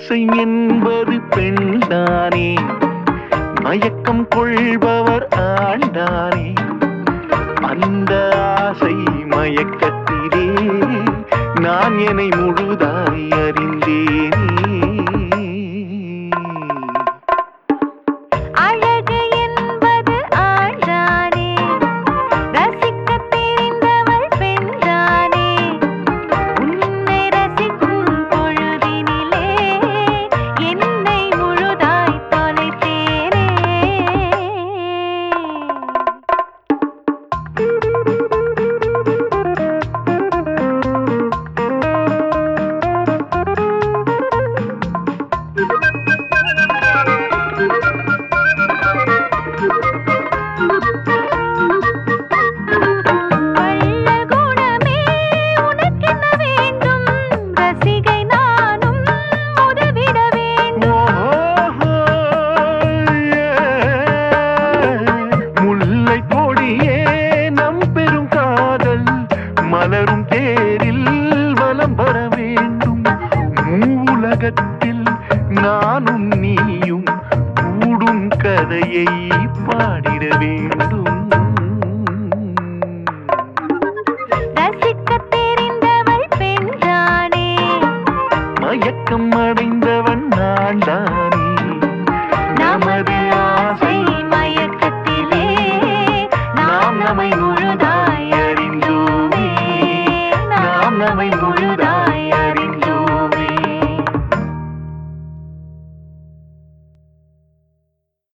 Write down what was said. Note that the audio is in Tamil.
ஆசை என்பது பெண்தானே மயக்கம் கொள்பவர் ஆண்டானே அந்த ஆசை மயக்கத்திலே நான் என்னை முழுதாய் அறிந்தேனே அழகு என்பது ஆண்டானே ரசிக்கத் தெரிந்தவள் பெண்தானே உன்னை ரசிக்கும் பொழுதினிலே என்னை முழுதாய் தொலைத்தேனே வள்ள குணமே உனக்கென்ன வேண்டும் ரசிகை நானும் உதவிட வேண்டும் முல்லை கொடியே நம் பெரும் காதல் மலரும் தேரில் வலம் வர வேண்டும் மூலகத்தில் நானும் நீயும் கூடும் கதையை பாடிட வேண்டும் ரசிக்கத் தெரிந்தவள் பெண்தானே மயக்கம் அடைந்தவன் நான்தானே நமது ஆசை மயக்கத்திலே நாம் நம்மை முழுதாய் அறிந்தோமே நாம் நம்மை முழுதாய்